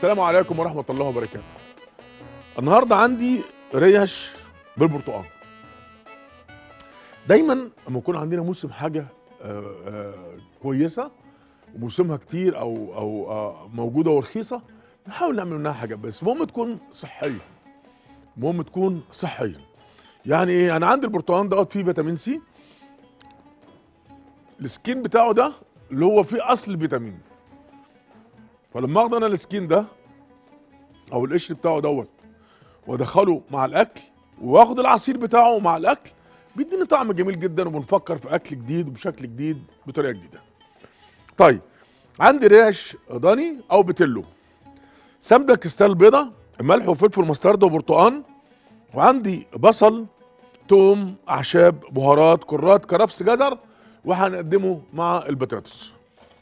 السلام عليكم ورحمة الله وبركاته النهاردة عندي ريش بالبرتقال دايما لما يكون عندنا موسم حاجة آه، آه، كويسة وموسمها كتير أو أو آه، موجودة ورخيصة نحاول نعمل منها حاجة بس المهم تكون صحية المهم تكون صحية يعني ايه انا عندي البرتقال دوت فيه فيتامين سي السكين بتاعه ده اللي هو فيه اصل الفيتامين فلما اخد انا السكين ده او القشر بتاعه دوت وادخله مع الاكل واخد العصير بتاعه مع الاكل بيديني طعم جميل جدا وبنفكر في اكل جديد وبشكل جديد بطريقه جديده طيب عندي ريش ضاني او بتلو سمنه كريستال بيضه ملح وفلفل مسترد وبرتقان وعندي بصل توم اعشاب بهارات كرات كرفس جزر وهنقدمه مع البطاطس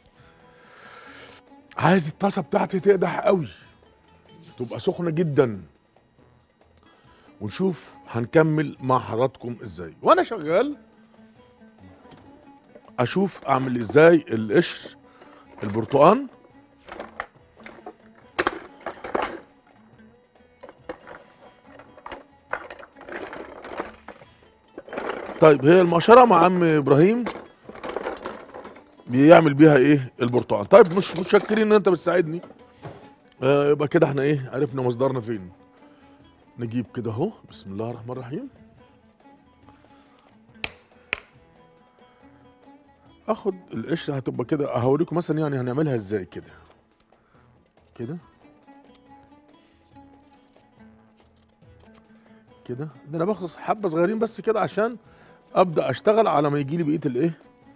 عايز الطاسه بتاعتي تقدح قوي تبقى سخنه جدا ونشوف هنكمل مع حضراتكم ازاي وانا شغال اشوف اعمل ازاي القشر البرتقان طيب هي المقشره مع عم ابراهيم بيعمل بيها ايه البرتقال طيب مش متشكرين ان انت بتساعدني آه يبقى كده احنا ايه عرفنا مصدرنا فين نجيب كده اهو بسم الله الرحمن الرحيم اخد القشره هتبقى كده هوريكم مثلا يعني هنعملها ازاي كده كده كده ده انا باخد حبه صغيرين بس كده عشان ابدا اشتغل على ما يجي لي بقيه الايه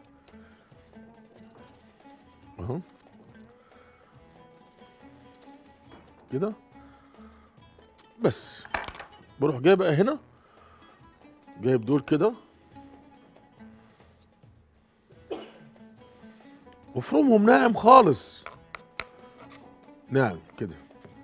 اهو كده بس بروح جاي بقى هنا جايب دول كده وفرمهم ناعم خالص ناعم كده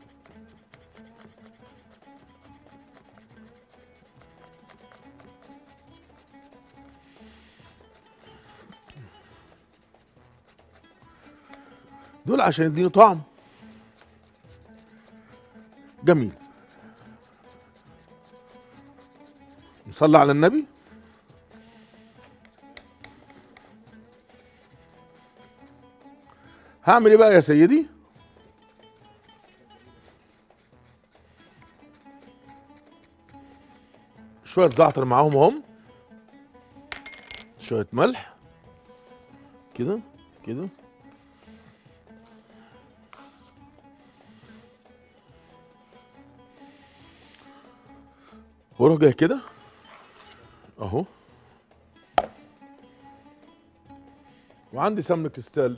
دول عشان يديني طعم جميل نصلي على النبي هعمل ايه بقى يا سيدي شوية زعتر معاهم اهم شوية ملح كده كده واروح جاي كده اهو وعندي سمنه كريستال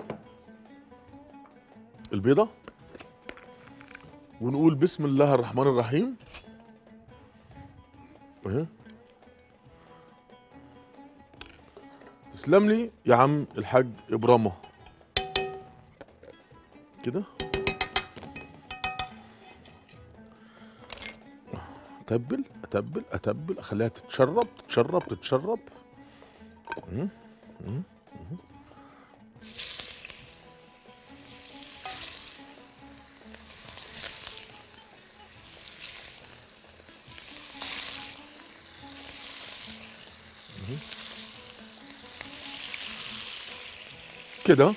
البيضه ونقول بسم الله الرحمن الرحيم اهي تسلم لي يا عم الحاج ابرامه كده اتبل اتبل اتبل اخليها تتشرب تتشرب تتشرب مم، مم، مم. مم. كده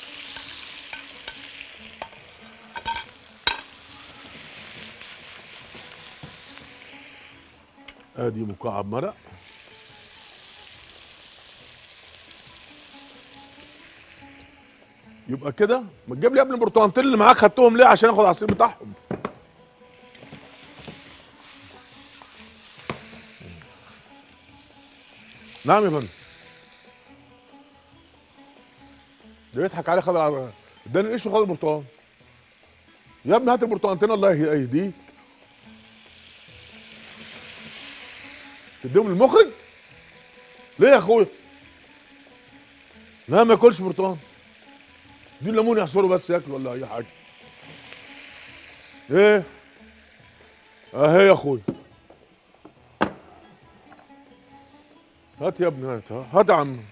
ادي مكعب مرق يبقى كده ما تجيب لي يا ابني البرتقانتين اللي معاك خدتهم ليه عشان اخد العصير بتاعهم نعم يا فندم ده يضحك عليه خد الع- اداني القش وخد البرتقال يا ابني هات البرتقانتين الله يهديك تديهم للمخرج ليه يا اخويا لا ما ياكلش برتقال دي الليمون يعصره بس ياكل ولا اي حاجه ايه اهي يا اخويا هات يا ابني هات هات يا عم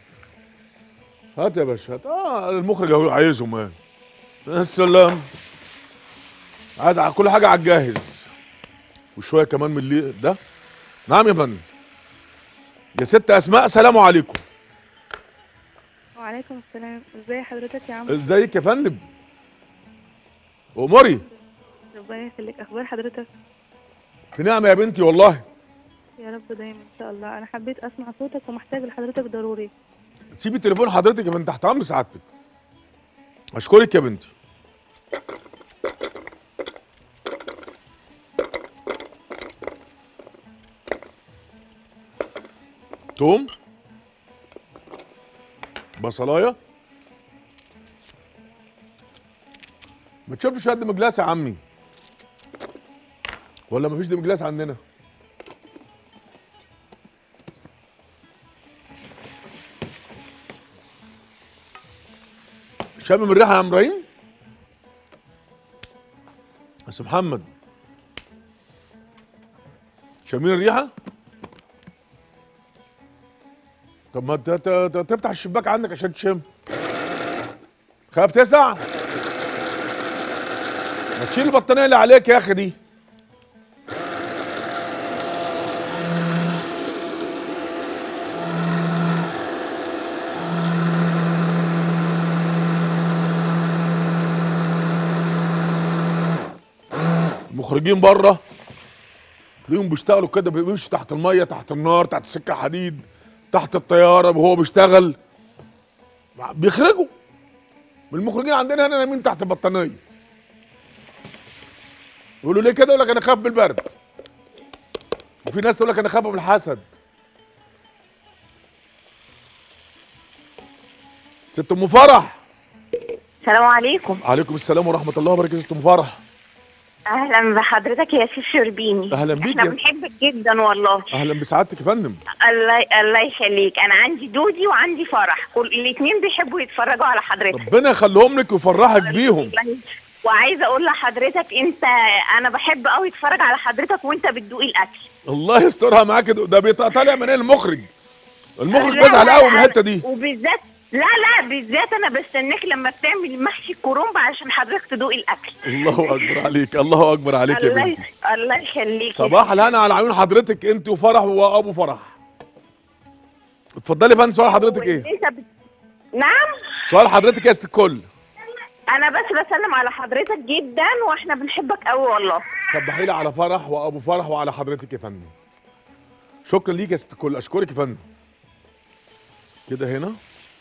هات يا باشا هات اه المخرج اهو عايزهم ايه السلام عايز على كل حاجه على الجاهز وشويه كمان من اللي ده نعم يا فندم يا ست اسماء سلام عليكم وعليكم السلام ازي حضرتك يا عم ازيك يا فندم اموري ربنا يخليك اخبار حضرتك في نعمه يا بنتي والله يا رب دايما ان شاء الله انا حبيت اسمع صوتك ومحتاج لحضرتك ضروري سيبي تليفون حضرتك يا بنت تحت امر سعادتك اشكرك يا بنتي توم بصلايه ما تشوفش قد مجلاس يا عمي ولا مفيش دي مجلاس عندنا شامم الريحه يا عم ابراهيم بس محمد شامين الريحه طب ما ت- ت- ت- تفتح الشباك عندك عشان تشم خايف تسع ما تشيل البطانيه اللي عليك يا اخي دي المخرجين بره تلاقيهم بيشتغلوا كده بيمشوا تحت الميه تحت النار تحت سكه حديد تحت الطياره وهو بيشتغل بيخرجوا المخرجين عندنا هنا نايمين تحت البطانيه يقولوا ليه كده يقول لك انا خايف من البرد وفي ناس تقول لك انا خايف من الحسد ست ام فرح السلام عليكم عليكم السلام ورحمه الله وبركاته ست ام فرح اهلا بحضرتك يا سيف شربيني أهلا بيك احنا يا- بنحبك جدا والله اهلا بسعادتك يا فندم الله الله يخليك انا عندي دودي وعندي فرح كل الاثنين بيحبوا يتفرجوا على حضرتك ربنا يخليهم لك ويفرحك بيهم والله. وعايزه اقول لحضرتك انت انا بحب قوي اتفرج على حضرتك وانت بتدوقي الاكل الله يسترها معاك ده ده بيطلع طالع من ايه المخرج المخرج لا، بيزعل لا، قوي من لا، الحته دي وبالذات لا لا بالذات انا بستناك لما بتعمل محشي الكرنب عشان حضرتك تدوقي الاكل الله اكبر عليك الله اكبر عليك يا الله بنتي الله يخليك يا صباح الهنا على عيون حضرتك انت وفرح وابو فرح اتفضلي يا فندم سؤال حضرتك ايه وانت بت... نعم سؤال حضرتك يا ست الكل انا بس بسلم على حضرتك جدا واحنا بنحبك قوي والله صبحي لي على فرح وابو فرح وعلى حضرتك يا فندم شكرا ليك يا ست الكل اشكرك يا فندم كده هنا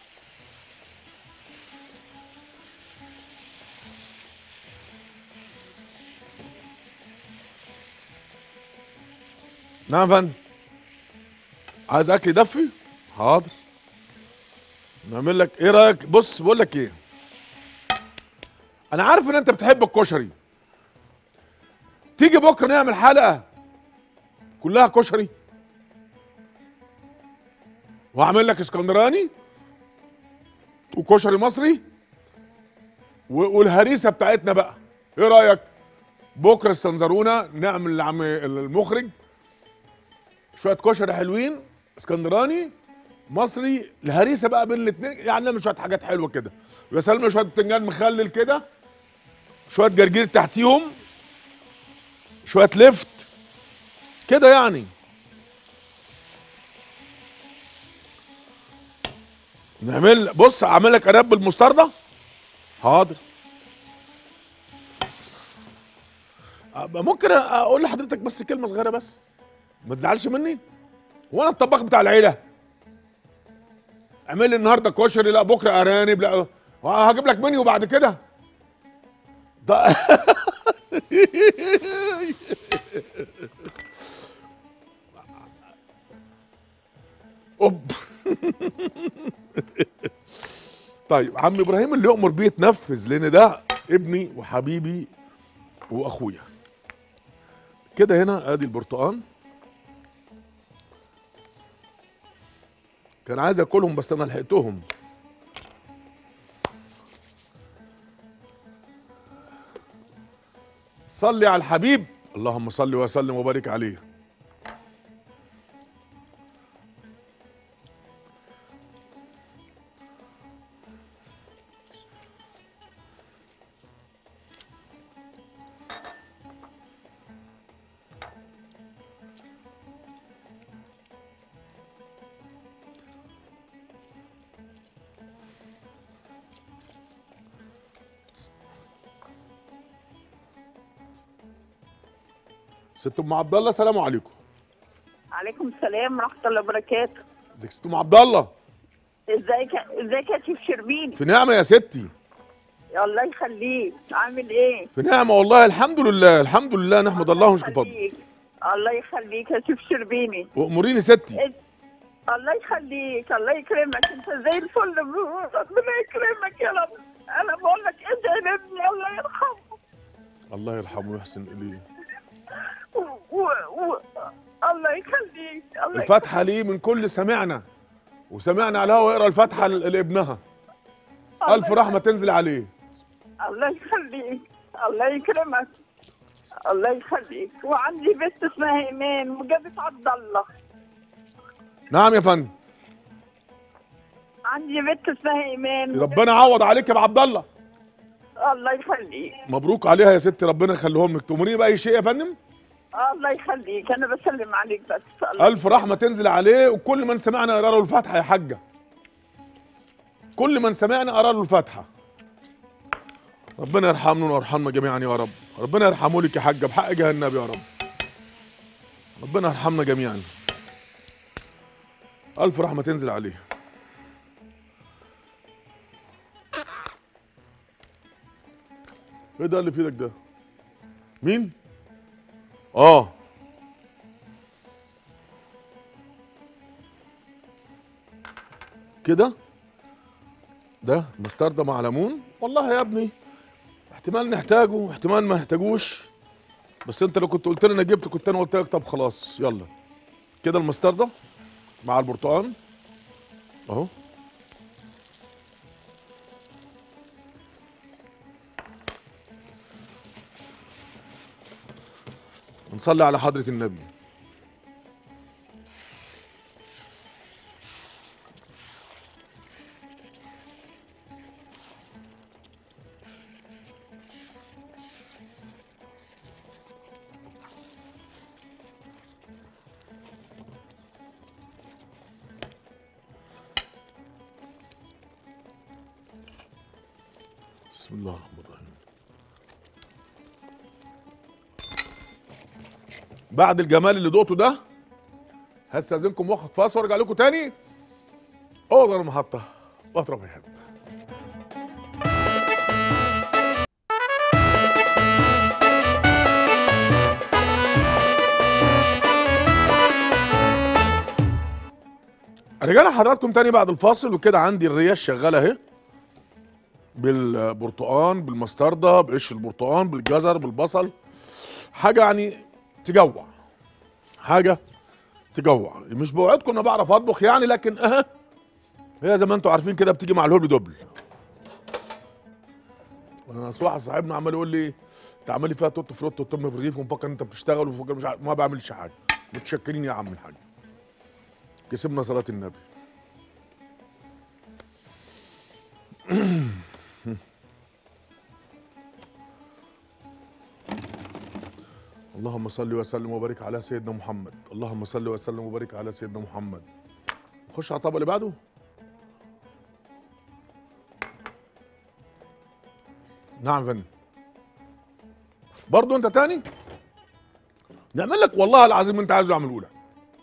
نعم يا فندم عايز اكل يدفي حاضر نعمل لك ايه رايك بص بقول لك ايه انا عارف ان انت بتحب الكشري تيجي بكره نعمل حلقه كلها كشري وهعمل لك اسكندراني وكشري مصري و- والهريسه بتاعتنا بقى ايه رايك بكره استنظرونا نعمل لعم المخرج شويه كشري حلوين اسكندراني مصري الهريسه بقى بين الاثنين يعني نعمل شويه حاجات حلوه كده ويا سلام لو شويه بتنجان مخلل كده شويه جرجير تحتيهم شويه لفت كده يعني نعمل بص اعمل لك اراب بالمستردة حاضر أبقى ممكن اقول لحضرتك بس كلمه صغيره بس ما تزعلش مني وانا الطباخ بتاع العيله اعمل لي النهارده كشري لا بكره ارانب لا هجيب لك منيو بعد كده ده اوب طيب عم ابراهيم اللي يؤمر بيه يتنفذ لان ده ابني وحبيبي واخويا كده هنا ادي البرتقان كان عايز اكلهم بس انا لحقتهم صلي على الحبيب اللهم صل وسلم وبارك عليه ست ام عبد الله سلام عليكم عليكم السلام ورحمة الله وبركاته ازيك ست ام عبد الله ازيك ازيك يا شيف شربيني في نعمه يا ستي الله يخليك عامل ايه في نعمه والله الحمد لله الحمد لله نحمد الله ونشكر فضله يخليك. الله يخليك يا شيف شربيني واموريني ستي إنت- الله يخليك الله يكرمك انت زي الفل ربنا يكرمك يا رب انا بقول لك ادعي لابني الله يرحمه الله يرحمه ويحسن اليه و... و... و... الله يخليك الله الفاتحه ليه من كل سمعنا وسمعنا على الهوا يقرا الفاتحه ل- لابنها الله الف رحمه تنزل عليه الله يخليك الله يكرمك الله يخليك وعندي بنت اسمها ايمان وجابت عبد الله نعم يا فندم عندي بنت اسمها ايمان ربنا يعوض عليك يا ابو عبد الله الله يخليك مبروك عليها يا ستي ربنا يخليهم لك تؤمريني باي شيء يا فندم الله يخليك انا بسلم عليك بس الله الف رحمه تنزل عليه وكل من سمعنا قرا له الفاتحه يا حاجه كل من سمعنا قرا له الفاتحه ربنا يرحمنا ويرحمنا جميعا يا رب ربنا يرحمه لك يا حاجه بحق جهنم يا رب ربنا يرحمنا جميعا الف رحمه تنزل عليه ايه ده اللي في ايدك ده مين اه كده ده مستردة مع ليمون والله يا ابني احتمال نحتاجه واحتمال ما نحتاجوش بس انت لو كنت قلت لي انا جبت كنت انا قلت لك طب خلاص يلا كده المستردة مع البرتقال اهو نصلي على حضرة النبي بسم الله الرحمن الرحيم بعد الجمال اللي دقته ده هستاذنكم واخد فاصل وارجع لكم تاني اوضه المحطه واطرب يا حته رجعنا حضراتكم تاني بعد الفاصل وكده عندي الريش شغاله اهي بالبرتقان بالمستردة بقشر البرتقان بالجزر بالبصل حاجه يعني تجوع حاجه تجوع مش بوعدكم اني بعرف اطبخ يعني لكن اه هي زي ما انتم عارفين كده بتيجي مع الهبل دبل انا أصل واحد صاحبنا عمال يقول لي انت عمال لي فيها توت فروت وتم في الرغيف ومفكر ان انت بتشتغل ومفكر مش عارف ما بعملش حاجه متشكرين يا عم الحاج كسبنا صلاه النبي اللهم صل وسلم وبارك على سيدنا محمد اللهم صل وسلم وبارك على سيدنا محمد نخش على الطبق اللي بعده نعم يا فندم برضه انت تاني نعمل لك والله العظيم انت عايزه اعمله لك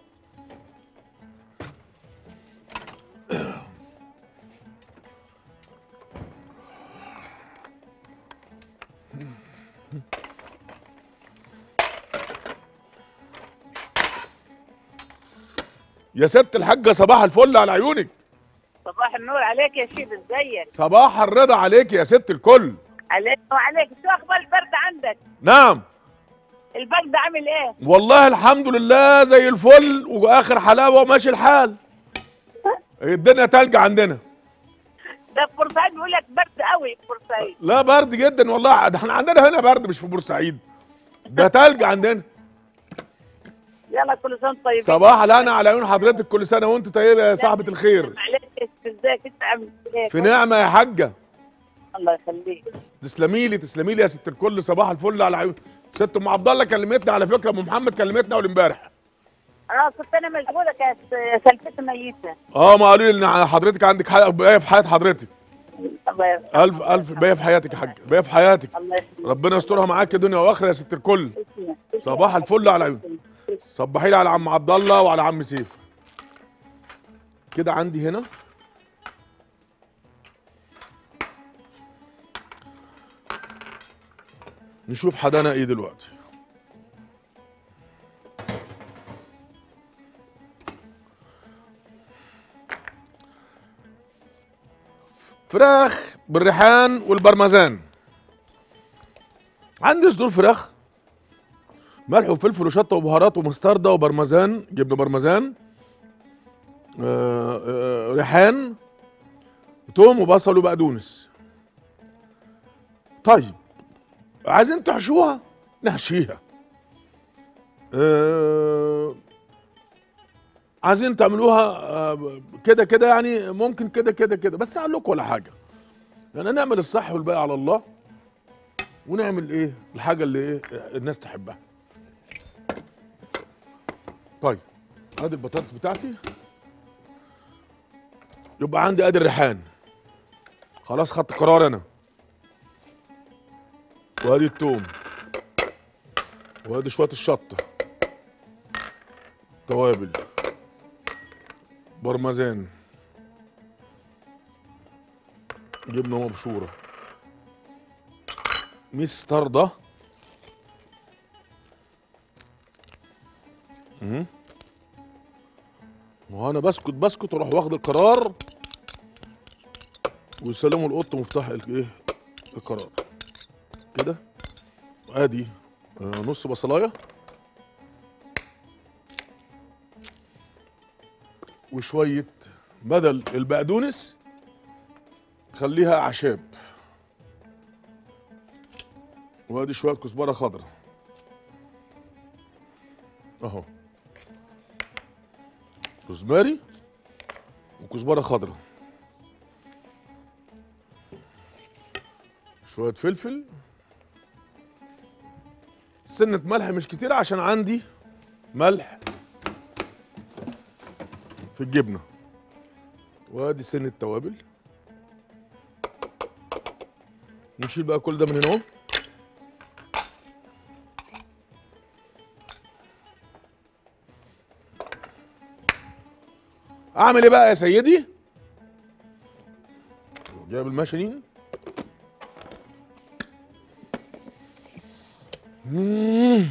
يا ست الحاجه صباح الفل على عيونك صباح النور عليك يا شيف ازيك صباح الرضا عليك يا ست الكل عليك وعليك شو اخبار البرد عندك نعم البرد عامل ايه والله الحمد لله زي الفل واخر حلاوه وماشي الحال الدنيا تلج عندنا ده في بورسعيد بيقول لك برد قوي في بورسعيد لا برد جدا والله ده احنا عندنا هنا برد مش في بورسعيد ده تلج عندنا يلا كل سنه طيب صباح الهنا على عيون حضرتك كل سنه وانت طيبه يا صاحبه الخير عليك ازيك انت عامل ايه في نعمه يا حاجه الله يخليك تسلمي لي تسلمي لي يا ست الكل صباح الفل على عيون ست ام عبد الله كلمتني على فكره ام محمد كلمتنا اول امبارح اه كنت انا مشغوله كانت سلفتي ميته اه ما قالوا لي ان حضرتك عندك حلقه بقى في حياه حضرتك الله يرحمك الف الف باقيه في حياتك يا حاج باقيه في حياتك الله يخليك ربنا يسترها معاك دنيا واخره يا ست الكل صباح الفل على عيون صبحي لي على عم عبد الله وعلى عم سيف كده عندي هنا نشوف حدانا ايه دلوقتي فراخ بالريحان والبرمزان عندي صدور فراخ ملح وفلفل وشطه وبهارات ومستردة وبرمزان جبنه برمزان آه، آه، ريحان توم وبصل وبقدونس طيب عايزين تحشوها نحشيها آه، عايزين تعملوها آه، كده كده يعني ممكن كده كده كده بس اقول لكم ولا حاجه يعني نعمل الصح والباقي على الله ونعمل ايه الحاجه اللي ايه الناس تحبها طيب ادي البطاطس بتاعتي يبقى عندي ادي الريحان خلاص خدت قرار انا وادي التوم وادي شويه الشطه توابل برمزان جبنه مبشوره مستردة مم. وانا بسكت بسكت واروح واخد القرار ويسلموا القط مفتاح ال- ايه القرار كده ادي آه، نص بصلايه وشويه بدل البقدونس خليها اعشاب وادي شويه كزبره خضراء اهو روزماري وكزبره خضراء شويه فلفل سنه ملح مش كتير عشان عندي ملح في الجبنه وادي سنه توابل نشيل بقى كل ده من هنا اهو اعمل ايه بقى يا سيدي جايب المشنين مم.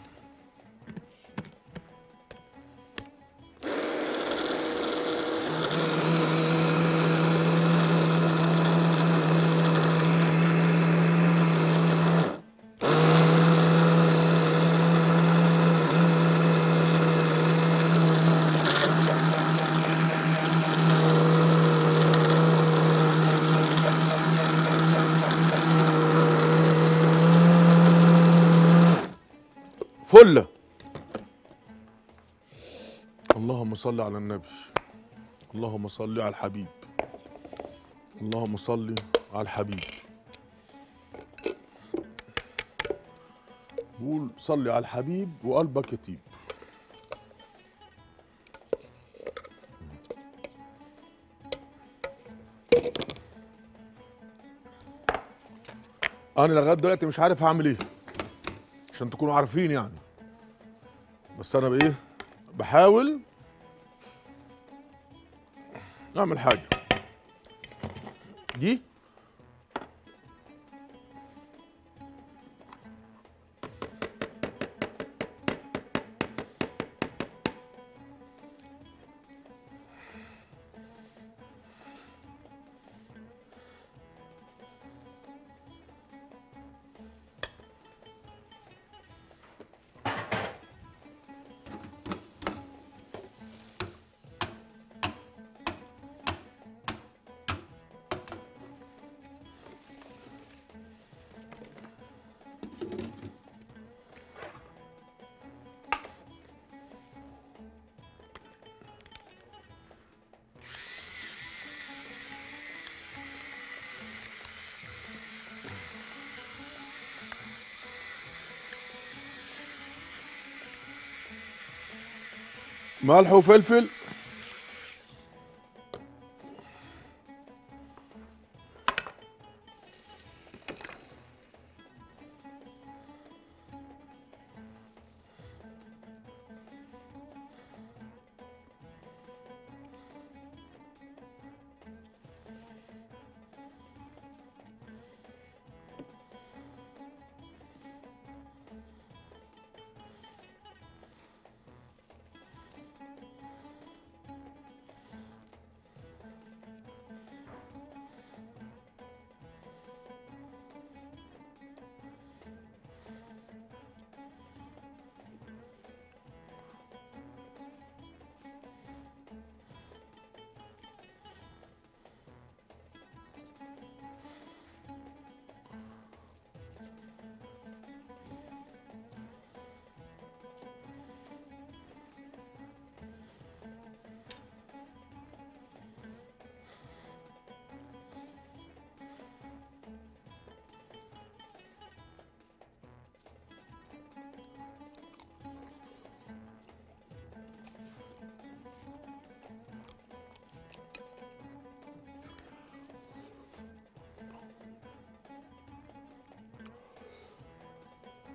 فله اللهم صل على النبي اللهم صل على الحبيب اللهم صل على الحبيب قول صلي على الحبيب وقلبك يطيب انا لغايه دلوقتي مش عارف هعمل ايه عشان تكونوا عارفين يعني بس انا بايه بحاول اعمل حاجه دي ملح وفلفل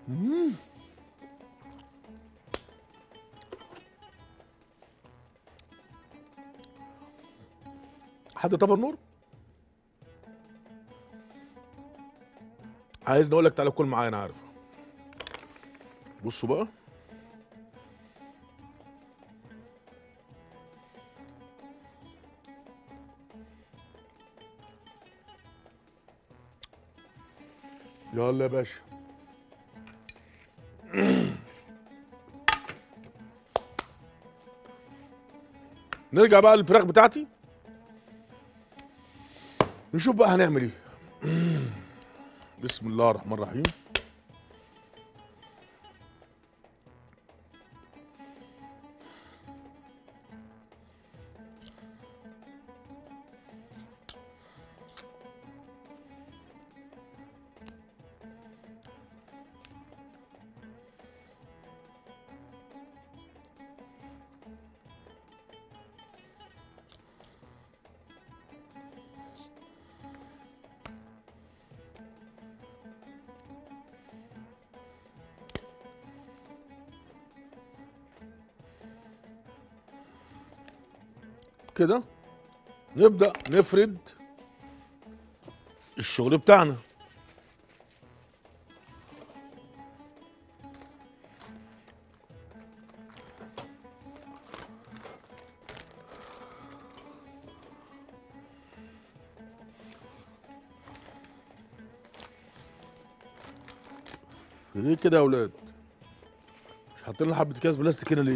مم. حد طفى النور عايزني اقول لك تعالى كل معايا انا عارف بصوا بقى يلا يا باشا نرجع بقى للفراخ بتاعتي نشوف بقى هنعمل ايه بسم الله الرحمن الرحيم كده نبدأ نفرد الشغل بتاعنا ليه كده يا اولاد مش حاطين لنا حبه اكياس بلاستيك هنا ليه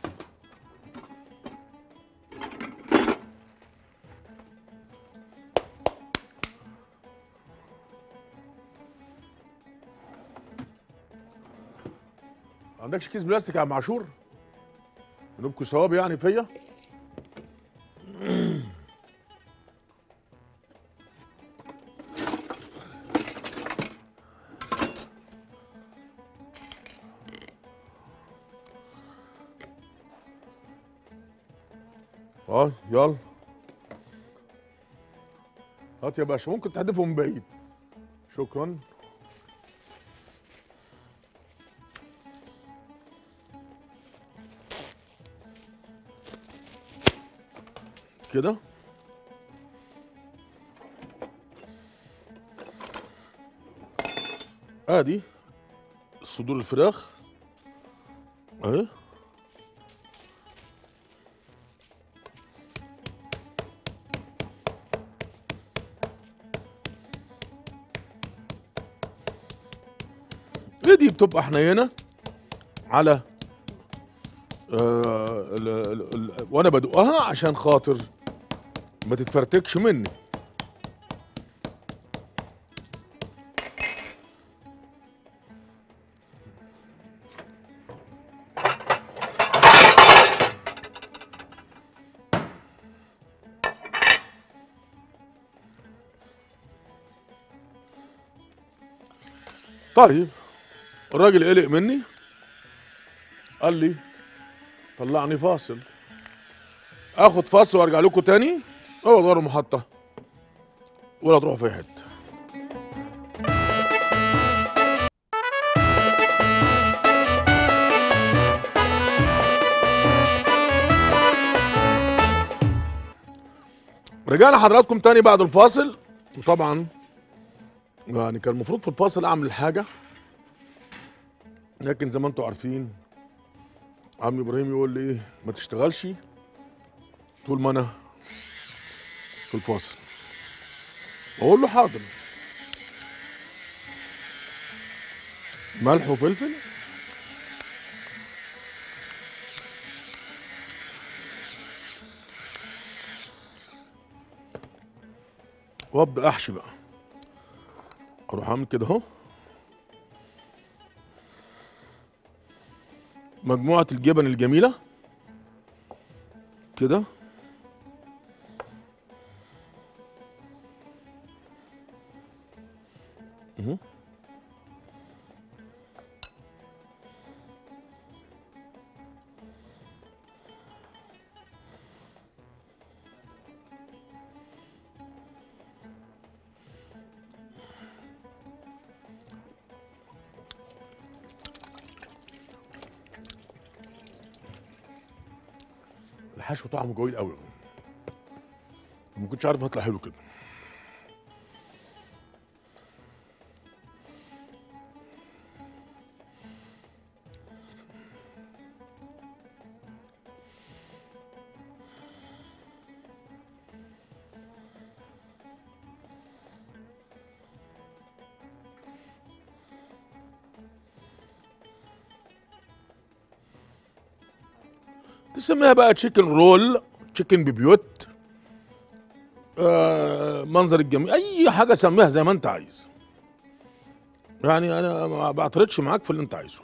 ما عندكش كيس بلاستيك يا عم عاشور نبكوا ثواب يعني فيا اه يلا هات يا باشا ممكن تحدفه من بعيد شكرا كده ادي صدور الفراخ اهي دي بتبقى حنينه على آه ال ال ال وانا بدقها عشان خاطر ما تتفرتكش مني طيب الراجل قلق مني قال لي طلعني فاصل اخد فاصل وارجع لكم تاني اوعوا تغيروا محطه ولا تروحوا في أي حته رجعنا حضراتكم تاني بعد الفاصل وطبعا يعني كان المفروض في الفاصل اعمل حاجه لكن زي ما انتم عارفين عم ابراهيم يقول لي ايه ما تشتغلش طول ما انا في الفاصل اقول له حاضر ملح وفلفل وابدا احشي بقى اروح اعمل كده اهو مجموعة الجبن الجميلة كده اهو. الحشو طعمه جميل قوي ما كنتش عارف هيطلع حلو كده تسميها بقى تشيكن رول تشيكن ببيوت آه منظر الجميل اي حاجه سميها زي ما انت عايز يعني انا ما بعترضش معاك في اللي انت عايزه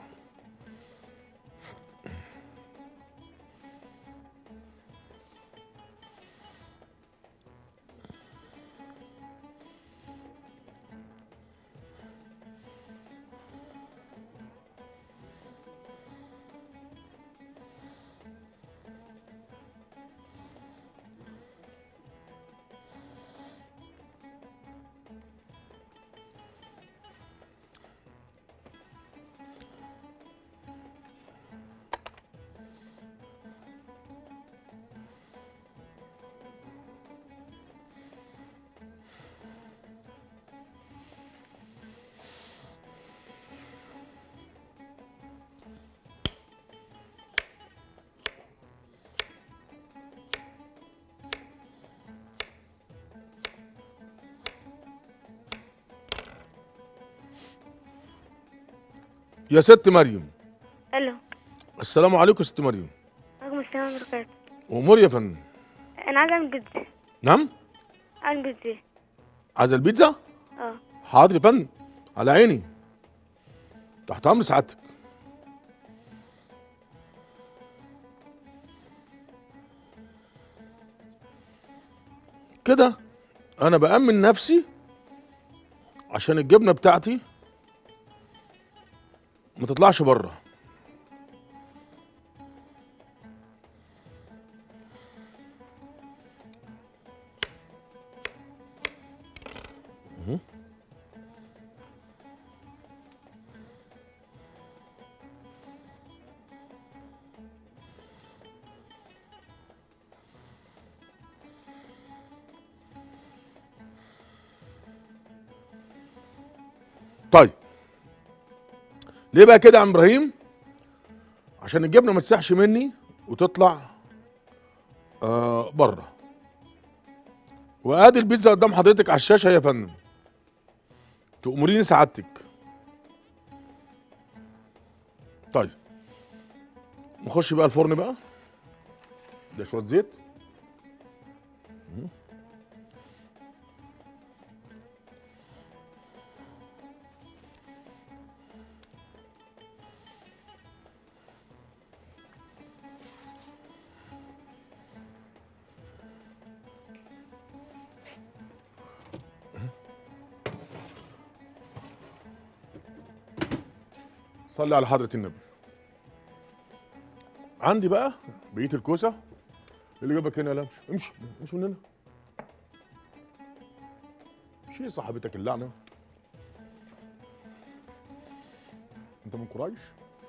يا ست مريم الو السلام عليكم يا ست مريم عليكم السلام ورحمة الله وبركاته امور يا فندم انا عايزة اعمل بيتزا نعم اعمل بيتزا عايز البيتزا اه حاضر يا فندم على عيني تحت امر سعادتك كده انا بامن نفسي عشان الجبنه بتاعتي ما تطلعش بره طيب ليه بقى كده يا عم ابراهيم عشان الجبنه ما تسيحش مني وتطلع آه بره وادي البيتزا قدام حضرتك على الشاشه يا فندم تأمريني سعادتك طيب نخش بقى الفرن بقى ده شويه زيت صلي على حضرة النبي عندي بقى بقية الكوسة اللي جابك هنا لا امشي امشي امشي من هنا امشي يا صاحبتك اللعنة انت من قريش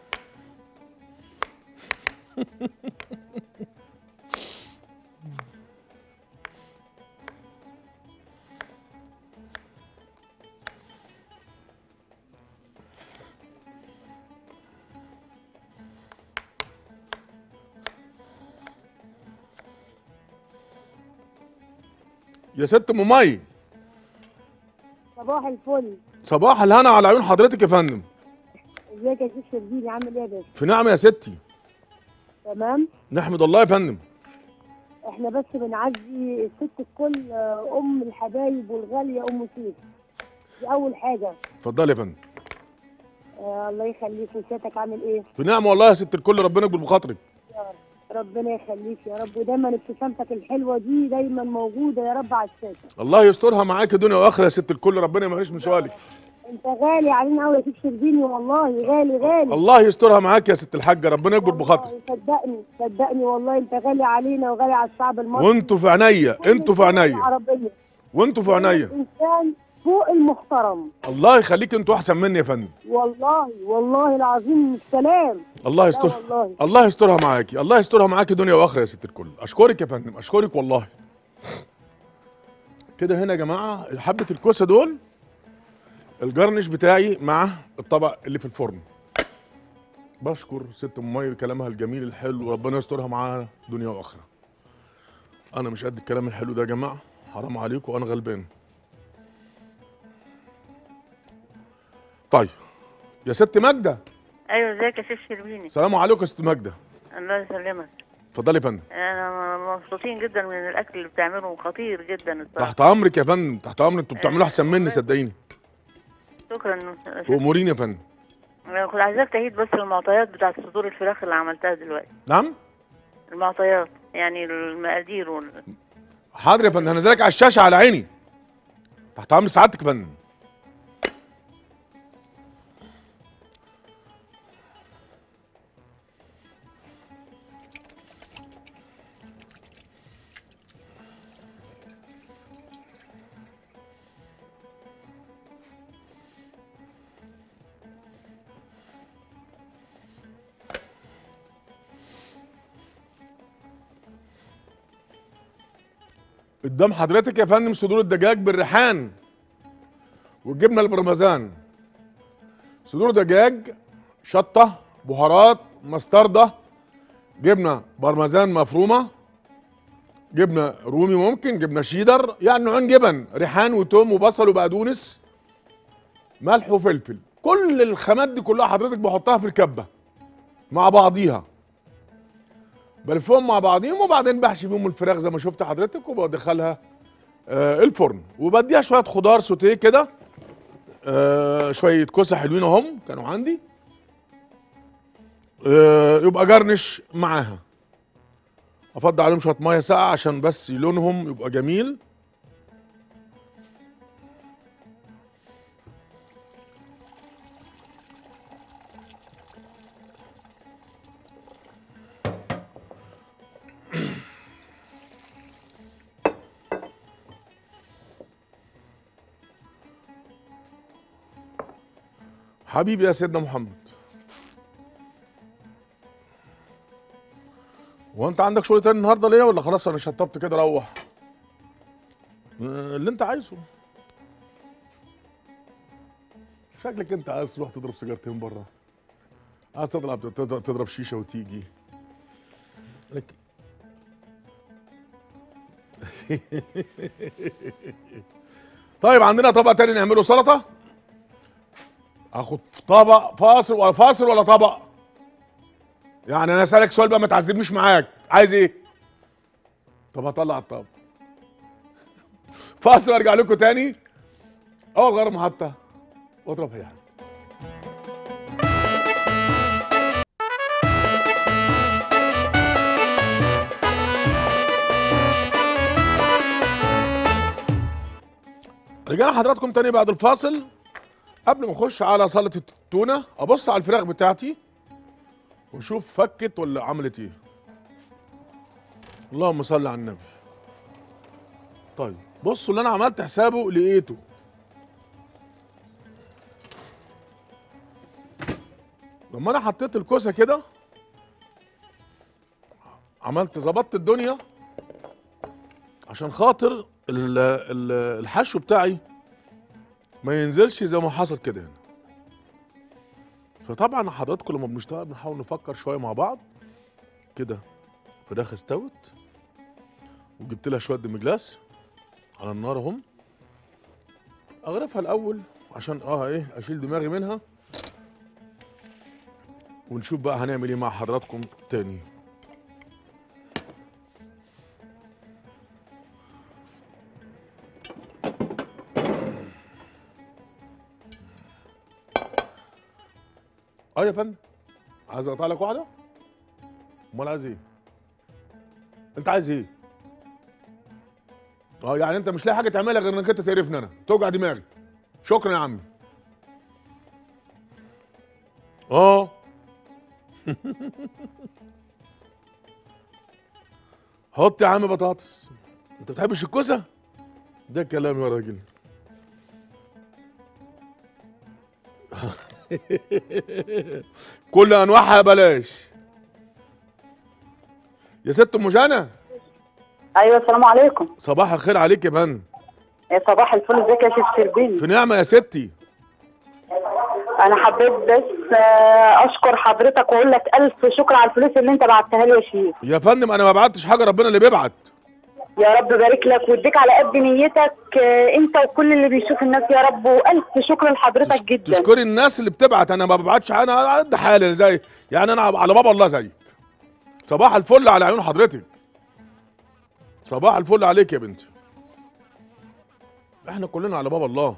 يا ست ام مي صباح الفل صباح الهنا على عيون حضرتك يا فندم ازيك يا شيخ شربيني عامل ايه يا باشا في نعم يا ستي تمام نحمد الله يا فندم احنا بس بنعزي الست الكل آه، ام الحبايب والغاليه ام سيف دي اول حاجه اتفضلي يا فندم آه الله يخليك وسيادتك عامل ايه في نعم والله يا ست الكل ربنا يكبر بخاطرك يا رب ربنا يخليك يا رب ودايما ابتسامتك الحلوه دي دايما موجوده يا رب على الشاشه الله يسترها معاك دنيا واخره يا ست الكل ربنا ما يهرش من سؤالك انت غالي علينا قوي يا شيخ شربيني والله غالي غالي الله يسترها معاك يا ست الحاجه ربنا يكبر بخاطرك والله صدقني صدقني والله انت غالي علينا وغالي على الشعب المصري وانتوا في عينيا انتوا في عينيا العربيه وانتوا في عينيا انسان فوق المحترم الله يخليك انتوا احسن مني يا فندم والله والله العظيم سلام الله لا يستر والله الله يسترها معاكي الله يسترها معاكي دنيا واخره يا ست الكل اشكرك يا فندم اشكرك والله كده هنا يا جماعه حبه الكوسه دول الجرنش بتاعي مع الطبق اللي في الفرن بشكر ست ام مي بكلامها الجميل الحلو وربنا يسترها معاها دنيا واخره انا مش قد الكلام الحلو ده يا جماعه حرام عليكم وانا غلبان طيب يا ست ماجده ايوه ازيك يا شيخ شربيني السلام عليكم يا ست ماجده الله يسلمك اتفضلي يا فندم انا مبسوطين جدا من الاكل اللي بتعمله خطير جدا الصراحه تحت امرك يا فندم تحت امرك انتوا بتعملوا احسن مني صدقيني شكرا واموريني يا فندم انا كنت عايزاك تعيد بس المعطيات بتاعت صدور الفراخ اللي عملتها دلوقتي نعم المعطيات يعني المقادير وال... حاضر يا فندم هنزلك على الشاشه على عيني تحت امر سعادتك يا فندم قدام حضرتك يا فندم صدور الدجاج بالريحان والجبنه البرمزان صدور دجاج شطه بهارات مستردة جبنه برمزان مفرومه جبنه رومي ممكن جبنه شيدر يعني نوعين جبن ريحان وتوم وبصل وبقدونس ملح وفلفل كل الخامات دي كلها حضرتك بحطها في الكبه مع بعضيها بلفهم مع بعضيهم وبعدين بحشي بيهم الفراخ زي ما شفت حضرتك وبدخلها آه الفرن وبديها شويه خضار سوتيه كده آه شويه كوسه حلوين اهم كانوا عندي آه يبقى جرنش معاها افضل عليهم شويه ميه ساقعه عشان بس لونهم يبقى جميل حبيبي يا سيدنا محمد وانت عندك شغل تاني النهارده ليه ولا خلاص انا شطبت كده روح آه، اللي انت عايزه شكلك انت عايز تروح تضرب سيجارتين بره عايز تضرب تضرب تضرب شيشه وتيجي لك طيب عندنا طبق تاني نعمله سلطه اخد طبق فاصل ولا فاصل ولا طبق يعني انا اسالك سؤال بقى ما تعذبنيش معاك عايز ايه طب هطلع الطبق فاصل وارجع لكم تاني اول غير محطه واضرب هي حاجه رجعنا حضراتكم تاني بعد الفاصل قبل ما اخش على سلطه التونه ابص على الفراخ بتاعتي واشوف فكت ولا عملت ايه اللهم صل على النبي طيب بصوا اللي انا عملت حسابه لقيته لما انا حطيت الكوسه كده عملت ظبطت الدنيا عشان خاطر ال- ال- الحشو بتاعي ما ينزلش زي ما حصل كده هنا فطبعا حضراتكم لما بنشتغل بنحاول نفكر شويه مع بعض كده فراخ استوت وجبت لها شويه دمجلاس على النار اهم اغرفها الاول عشان اه ايه اشيل دماغي منها ونشوف بقى هنعمل ايه مع حضراتكم تاني اه يا فندم عايز اقطع لك واحده امال عايز ايه انت عايز ايه اه يعني انت مش لاقي حاجه تعملها غير انك انت تقرفني انا توجع دماغي شكرا يا عمي اه حط يا عم بطاطس انت بتحبش الكوسه ده كلام يا راجل كل انواعها بلاش يا ست ام جانا ايوه السلام عليكم صباح الخير عليك يا فندم يا صباح الفل ازيك يا شيخ شربيني في نعمه يا ستي انا حبيت بس آه، اشكر حضرتك واقول لك الف شكر على الفلوس اللي انت بعتها لي يا شيخ يا فندم انا ما بعتش حاجه ربنا اللي بيبعت يا رب بارك لك ويديك على قد نيتك آه، انت وكل اللي بيشوف الناس يا رب والف شكر لحضرتك جدا تشكري الناس اللي بتبعت انا ما ببعتش انا على قد حالي زي يعني انا على باب الله زيك صباح الفل على عيون حضرتك صباح الفل عليك يا بنتي احنا كلنا على باب الله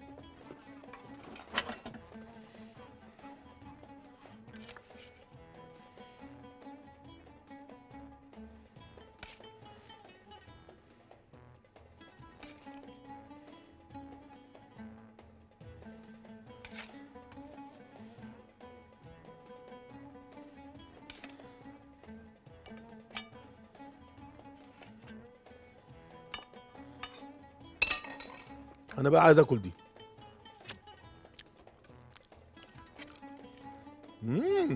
انا بقى عايز اكل دي مم.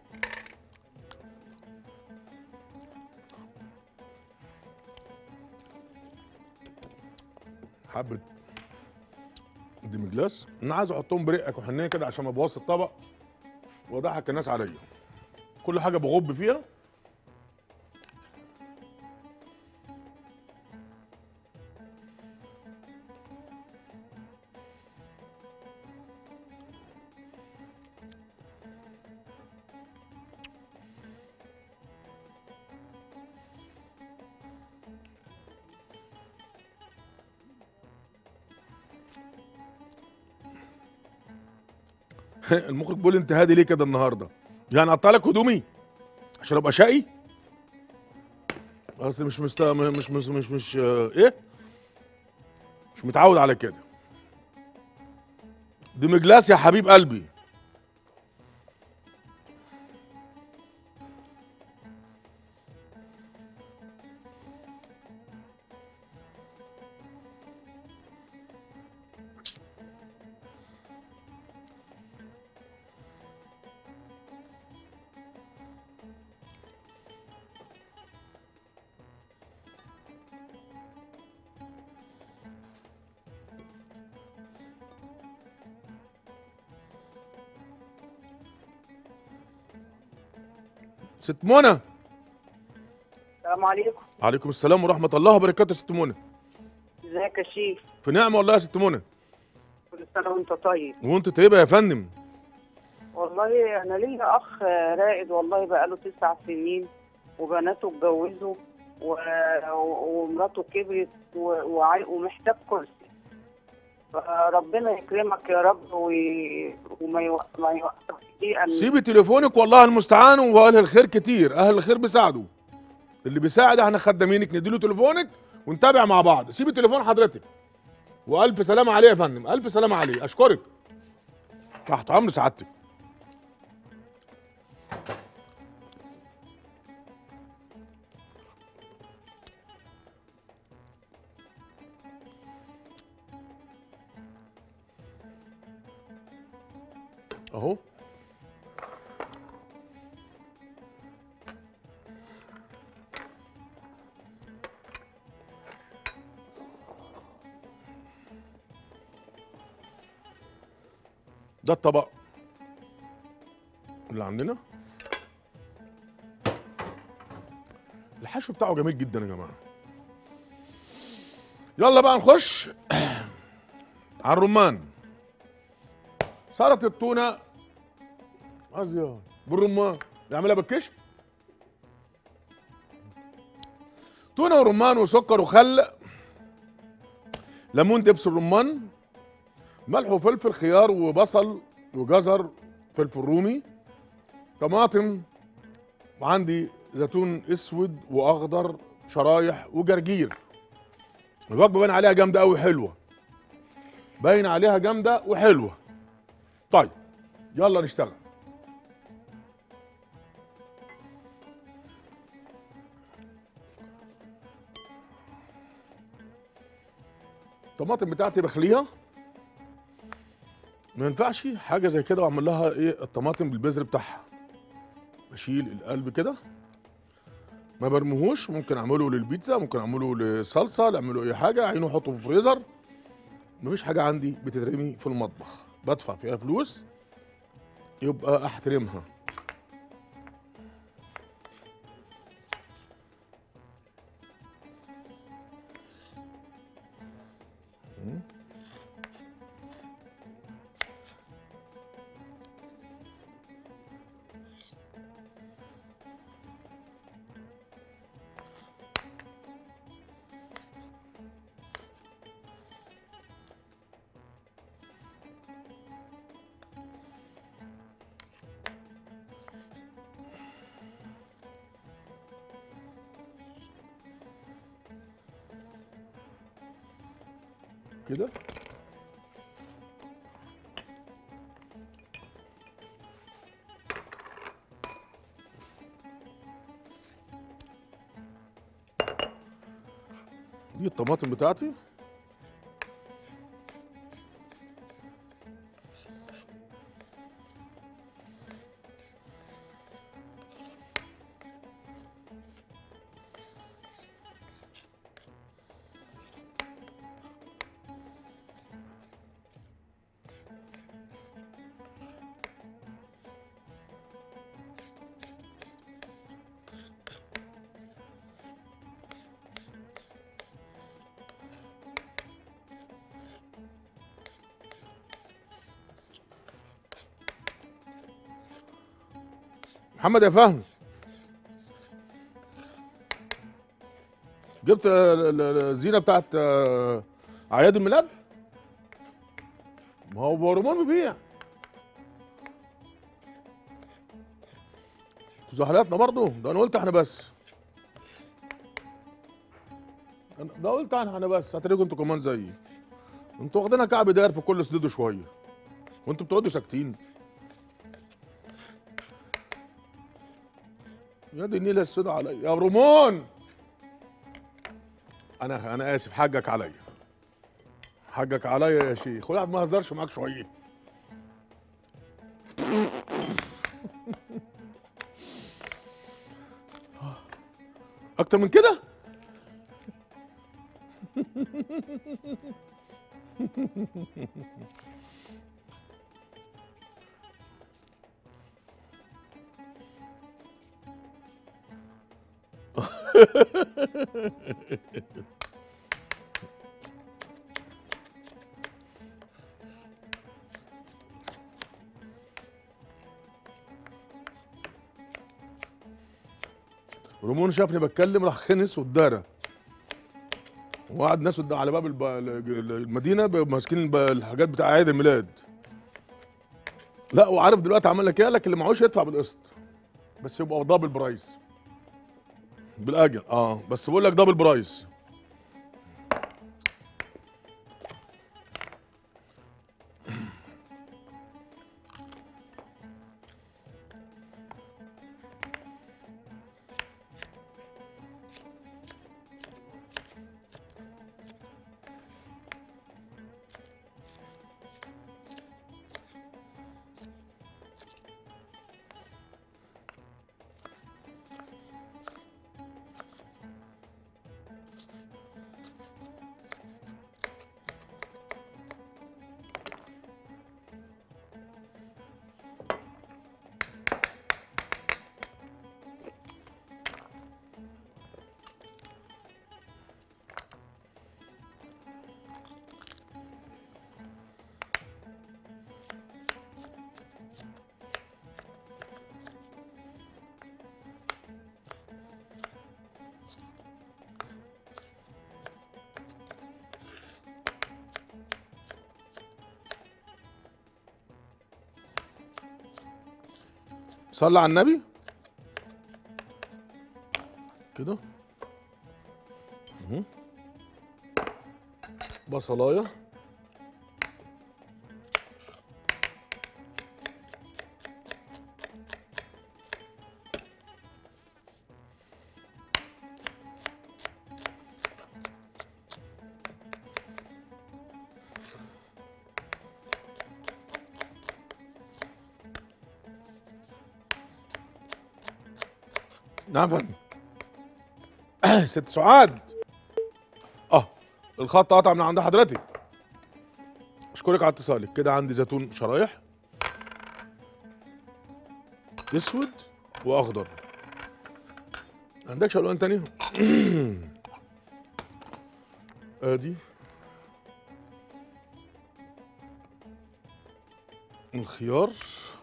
حبة ديمجلاس انا عايز احطهم برقك وحنيه كده عشان ما ابوظ الطبق واضحك الناس عليا كل حاجه بغب فيها المخرج بيقول لي انت هادي ليه كده النهارده؟ يعني اقطع لك هدومي عشان ابقى شقي؟ بس مش مست مش مش مش مش آه، ايه؟ مش متعود على كده دي مجلاس يا حبيب قلبي ست منى السلام عليكم عليكم السلام ورحمه الله وبركاته يا ست منى ازيك يا شيخ في نعمه والله يا ست منى كل سنه وانت طيب وانت طيبه يا فندم والله انا ليا اخ رائد والله بقاله تسع سنين وبناته اتجوزوا و... ومراته كبرت و... وعي... ومحتاج كرسي فربنا يكرمك يا رب و... وما يو... ما يوقفك دي أن... سيبي تليفونك والله المستعان واهل الخير كتير اهل الخير بيساعدوا اللي بيساعد احنا خدامينك نديله تليفونك ونتابع مع بعض سيبي تليفون حضرتك والف سلامه عليه يا فندم الف سلامه عليه اشكرك تحت امر سعادتك اهو ده الطبق اللي عندنا الحشو بتاعه جميل جدا يا جماعه يلا بقى نخش على الرمان سلطه التونه ازيد بالرمان نعملها بالكشك تونه ورمان وسكر وخل ليمون دبس الرمان ملح وفلفل خيار وبصل وجزر فلفل رومي طماطم وعندي زيتون اسود واخضر شرايح وجرجير الوجبه باين عليها جامده قوي حلوه باين عليها جامده وحلوه طيب يلا نشتغل الطماطم بتاعتي بخليها ما ينفعش حاجه زي كده واعمل لها ايه الطماطم بالبذر بتاعها بشيل القلب كده ما برموهوش ممكن اعمله للبيتزا ممكن اعمله لصلصه اعمله اي حاجه عينه احطه في الفريزر مفيش حاجه عندي بتترمي في المطبخ بدفع فيها فلوس يبقى احترمها مم. كده دي الطماطم بتاعتي محمد يا فهمي جبت ال- ال- الزينه بتاعت آه، اعياد الميلاد ما هو بورمون بيبيع انتوا زحلاتنا برضه ده انا قلت احنا بس أنا- ده قلت احنا احنا بس هتلاقوا انتوا كمان زيي انتوا واخدينها كعب داير في كل سديده شويه وانتوا بتقعدوا ساكتين يا دي النيله السوداء عليا يا رمون انا انا اسف حقك عليا حقك عليا يا شيخ والواحد ما هزرش معاك شويه اكتر من كده رمون شافني بتكلم راح خنس واتدارى وقعد ناس قدام على باب الب... المدينه ب- ماسكين الب- الحاجات بتاع عيد الميلاد لا وعارف دلوقتي عمل لك ايه قال لك اللي معهوش يدفع بالقسط بس يبقى دبل برايس بالاجل اه بس بقول لك دبل برايس صلى على النبي كده مهم. بصلايه نعم يا فندم ست سعاد اه الخط قطع من عند حضرتك اشكرك على اتصالك كده عندي زيتون شرايح اسود واخضر عندكش الوان تانية ادي الخيار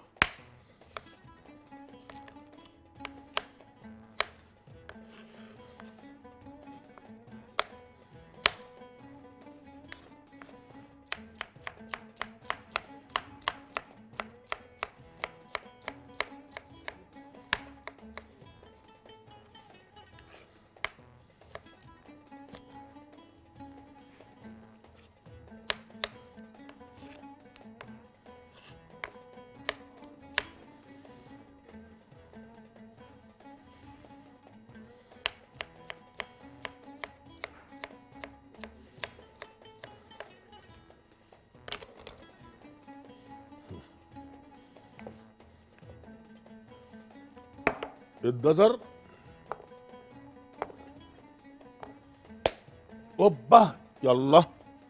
الجزر اوبا يلا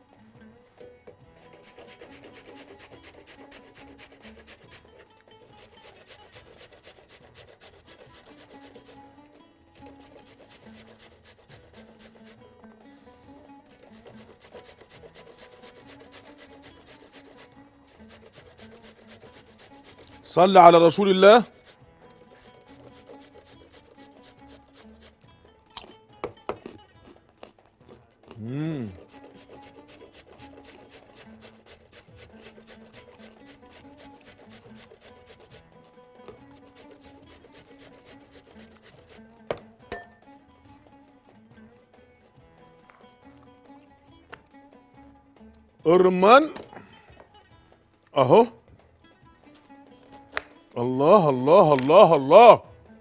صل على رسول الله مم. الرمان اهو الله الله الله الله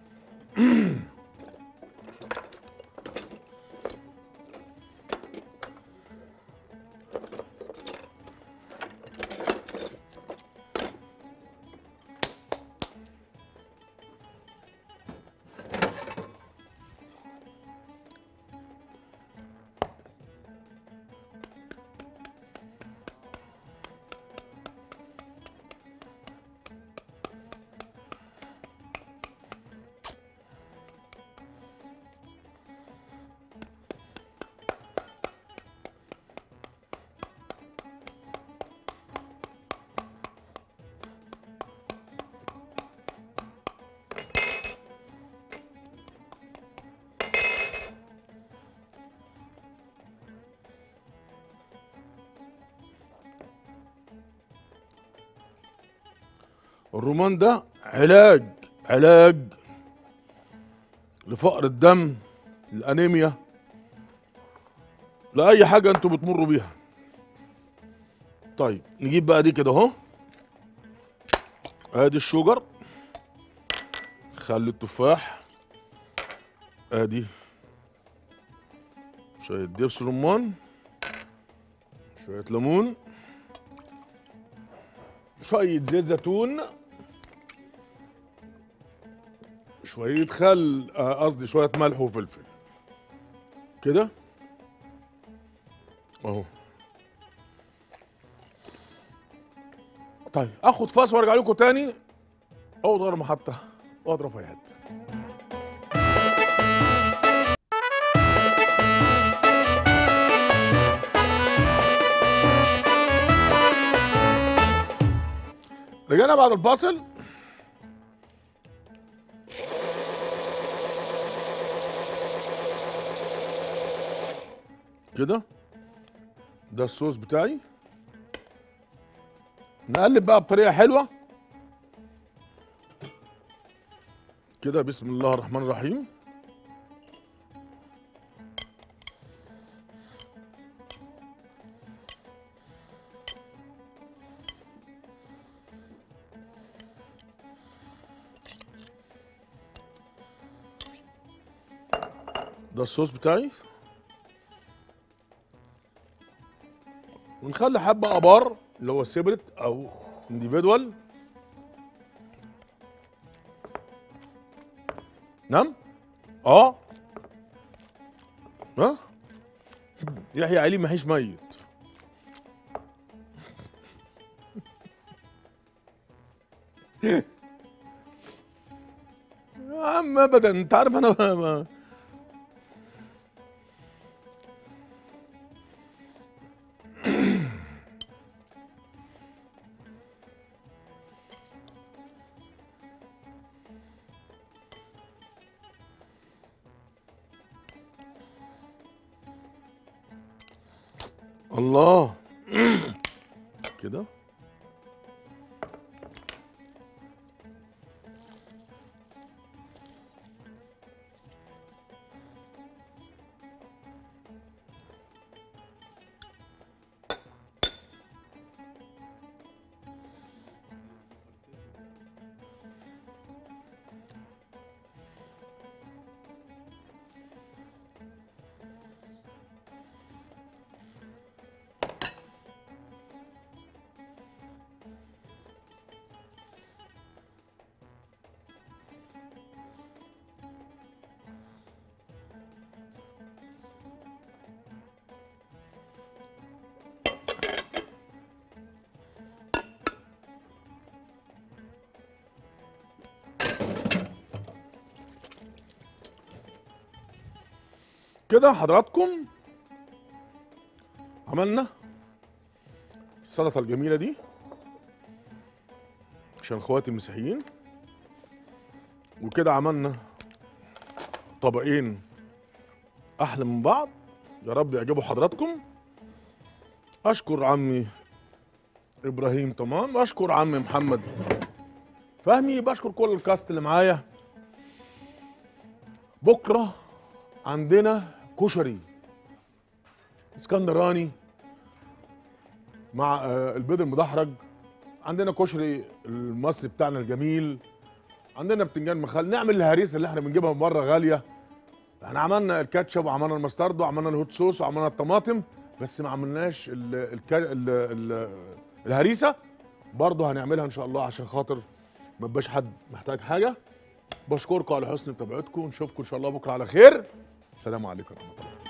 الرومان ده علاج علاج لفقر الدم الانيميا لاي حاجه انتوا بتمروا بيها طيب نجيب بقى دي كده اهو ادي الشجر خلي التفاح ادي شويه دبس رمان شويه ليمون شويه زيت زيتون شويه خل آه، قصدي شويه ملح وفلفل كده اهو طيب اخد فاس وارجع لكم تاني اقعد ورا محطه واضرب في أي حته رجعنا بعد الفاصل كده ده الصوص بتاعي نقلب بقى بطريقه حلوه كده بسم الله الرحمن الرحيم ده الصوص بتاعي ونخلي حبه ابار اللي هو سيبرت او انديفيدوال نعم اه ها يحيى علي ما هيش ميت يا عم ابدا انت عارف انا ما- ما الله كده كده حضراتكم عملنا السلطه الجميله دي عشان اخواتي المسيحيين وكده عملنا طبقين احلى من بعض يا رب يعجبوا حضراتكم اشكر عمي ابراهيم طمان واشكر عمي محمد فهمي بشكر كل الكاست اللي معايا بكره عندنا كشري اسكندراني مع آه، البيض المدحرج عندنا كشري المصري بتاعنا الجميل عندنا بتنجان مخلل نعمل الهريسه اللي احنا بنجيبها من بره غاليه احنا عملنا الكاتشب وعملنا المستردو وعملنا الهوت صوص وعملنا الطماطم بس ما عملناش ال الكا... ال ال الهريسه برضه هنعملها ان شاء الله عشان خاطر ما يبقاش حد محتاج حاجه بشكركم على حسن متابعتكم ونشوفكم ان شاء الله بكره على خير السلام عليكم ورحمه الله